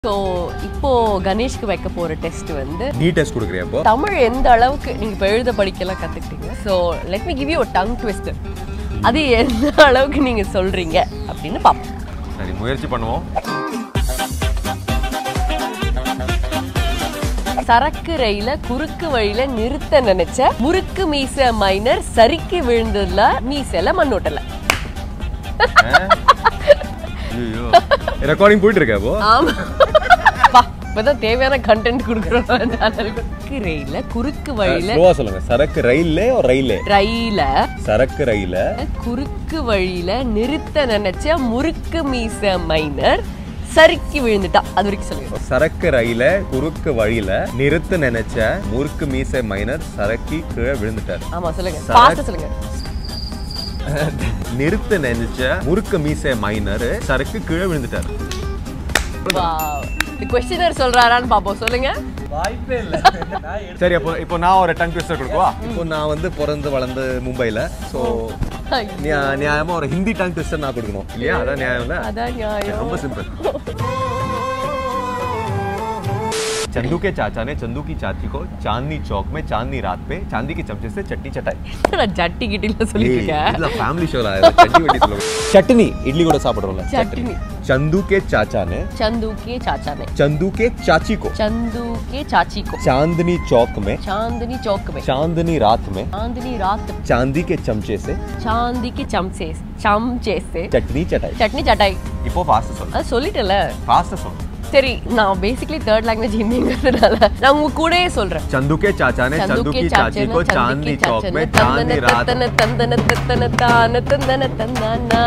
So இப்போ கணேஷ்க்கு வைக்க போற டெஸ்ட் வந்து நீ டெஸ்ட் கொடுக்குறியா இப்போ தமிழ் எந்த அளவுக்கு நீங்க இப்போ எழுத படிக்கலாம் கத்துக்கிட்டீங்க so let me give you tongue twist அது எந்த அளவுக்கு நீங்க சொல்றீங்க அப்படின்னு பார்ப்போம் சரி முயற்சி பண்ணுவோம் சரக்கு ரயில குறுக்கு வழியில நிறுத்த நினைச்ச முறுக்கு மீச மைனர் சறுக்கி விழுந்ததுல மீசையில மண்ணோட்டல ஐயோ ரெக்கார்டிங் போயிட்டு இருக்கா இப்போ ஆமா பா இப்பதான் தேவையான கண்டென்ட் கொடுக்குறோம் குறுக்கு ரயில குறுக்கு வழியில ஸ்லோவா சொல்லுங்க சரக்கு ரயில்லே ஒரு ரயிலே ரயில சரக்கு ரயில குறுக்கு வழியில நிறுத்த நினைச்ச முறுக்கு மீச மைனர் சறுக்கி விழுந்துட்டா அது வரைக்கும் சொல்லுங்க சரக்கு ரயில குறுக்கு வழியில நிறுத்த நினைச்ச முறுக்கு மீசை மைனர் சரக்கி கீழே விழுந்துட்டாரு ஆமா சொல்லுங்க சரக்கு- ஃபாஸ்டா சொல்லுங்க நிறுத்த நினைச்ச முறுக்கு மீசை மைனர் சரக்கு கீழே விழுந்துட்டாரு கொஸ்டினர் சொல்றாரான்னு பாப்போம் சொல்லுங்க சரி அப்போ இப்போ நான் ஒரு டங் ட்விஸ்டர் கொடுக்கவா இப்போ நான் வந்து பிறந்து வளர்ந்து மும்பைல ஸோ நியாயமா ஒரு ஹிந்தி டங் ட்விஸ்டர் நான் கொடுக்கணும் இல்லையா அதான் நியாயம் இல்ல அதான் நியாயம் ரொம்ப சிம்பிள் चंदू के चाचा ने चंदू की चाची को चांदनी चौक में चांदनी रात पे चांदी के चमचे से चटनी चटाई நான் ஜட்டி கிட்டில சொல்லிட்டு இருக்கேன் இதுல ஃபேமிலி ஷோல சட்னி வட்டி சொல்லுங்க சட்னி இட்லி கூட சாப்பிடுறோம்ல चटनी चंदू के चाचा ने चंदू के चाचा ने चंदू के चाची को चंदू के चाची को चांदनी चौक में चांदनी चौक में चांदनी रात में चांदनी रात में चांदी के चमचे से चांदी के चमचे चमचे से चटनी चटाई சட்னி சட்டாய் இப்போ ஃபாஸ்ட் சொல்லு அது சொல்லிட்டல ஃபாஸ்ட் சொல்லு சரி நான் பேசிக்கலி தேர்ட் லாங்குவேஜ் ஹிந்திங்கிறதுனால நான் உங்க கூடயே சொல்றேன் चंदू के चाचा ने चंदू की चाची को चांदनी चौक में चांदनी रात தந்தன தந்தன தத்தன தான தந்தன தந்தானா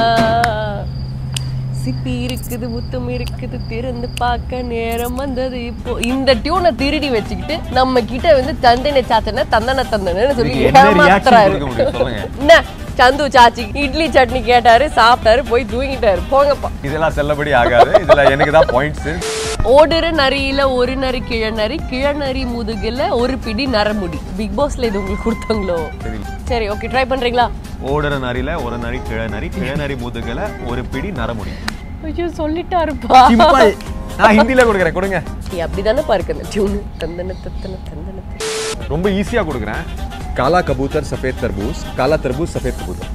சிப்பி இருக்குது முத்தம் இருக்குது திறந்து பார்க்க நேரம் வந்தது இப்போ இந்த டியூனை திருடி வச்சுக்கிட்டு நம்ம கிட்ட வந்து தந்தன சாத்தன தந்தன தந்தனன்னு சொல்லி இதுக்கு என்ன reaction ஏமாத்துறாரு கொடுக்க முடியும் சொல்லுங்க. என்ன சந்து சாச்சி இட்லி சட்னி கேட்டாரு சாப்பிட்டாரு போய் தூங்கிட்டாரு போங்கப்பா இதெல்லாம் செல்லபடி ஆகாது இதுல எனக்கு தான் பாயிண்ட்ஸ் ஓடுற நரியில ஒரு நரி கிழநரி கிழநரி முதுகுல ஒரு பிடி நரமுடி பிக் பாஸ்ல இது உங்களுக்கு கொடுத்தாங்களோ சரி சரி ஓகே ட்ரை பண்றீங்களா ஓடுற நரியில ஒரு நரி கிழ நரி கிழ நரி முதுகுல ஒரு பிடி நரமுடி ஐயோ சொல்லிட்டாருப்பா சிம்பிள் நான் ஹிந்தில கொடுக்குறேன் கொடுங்க ஏய், அப்படிதானே பாருக்கு அந்த டியூன் தந்தன தத்தன தந்தன தத்தன. ரொம்ப ஈஸியா கொடுக்குறேன் காலா கபூத்தர் சஃபேத் தர்பூஸ் காலா தர்பூஸ் சஃபேத் கபூத்தர்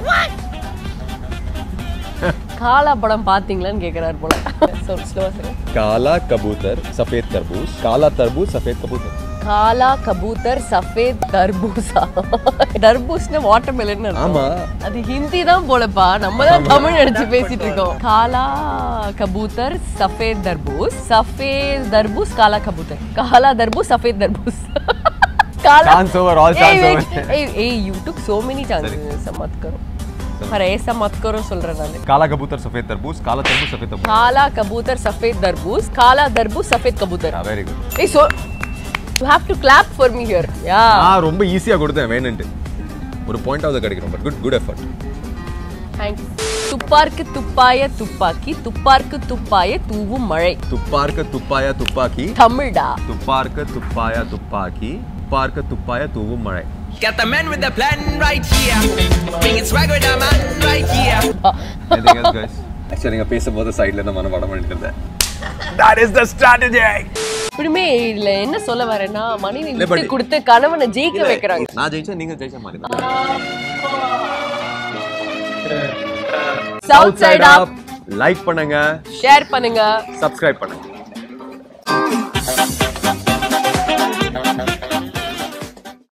காலா படம் பாத்தீங்களான்னு கேக்குறாரு போல சொல் ஸ்லோவா சொல்லுங்க काला कबूतर सफेद तरबूज काला तरबूज सफेद कबूतर காலா கபூத்தர் சஃபேத் தர்பூசா தர்பூஸ்னா வாட்டர்மெலன் ஆமா அது ஹிந்தி தான் போலப்பா நம்ம தான் தமிழ் நடிச்சு பேசிட்டு இருக்கோம் காலா கபூத்தர் சஃபேத் தர்பூஸ் சஃபேத் தர்பூஸ் காலா கபூத்தர் காலா தர்பூஸ் சஃபேத் தர்பூஸ் काला Chance over, all A, chance wait, over. A, A, you took so many chances ऐसा मत करो पर ऐसा मत करो சொல்றேன் நான் काला कबूतर सफेद तरबूज काला तरबूज सफेद तरबूज काला कबूतर सफेद तरबूज काला तरबूज सफेद कबूतर வெரி குட் ए so you have to clap for me here yeah நான் ரொம்ப ஈஸியா கொடுத்தேன் வேணுன்ட்டு ஒரு பாயிண்ட் ஆகுது கிடைக்கும் but good good effort thanks துப்பார்க்கு துப்பாய துப்பாக்கி துப்பார்க்கு துப்பாய தூவும் மழை துப்பார்க்க துப்பாயா துப்பாக்கி தமிழ்டா துப்பார்க்க துப்பாயா துப்பாக்கி துப்பார்க்க துப்பாயா தூவும் மழை Got the man with the plan right here. Bringing swag with the man right here. Anything else, guys? Actually, நீங்க பேசும்போது சைடுல இருந்து மன படம் பண்ணிட்டு இருந்தேன் That is the strategy. இப்படிமே இதுல என்ன சொல்ல வரேன்னா மனைவி இல்ல, விட்டு but- கொடுத்து கணவனை ஜெயிக்க வைக்கிறாங்க நான் ஜெயிச்சா நீங்க ஜெயிச்ச மாதிரி தான் சவுத் சைட் ஆப் லைக் பண்ணுங்க ஷேர் பண்ணுங்க சப்ஸ்கிரைப் பண்ணுங்க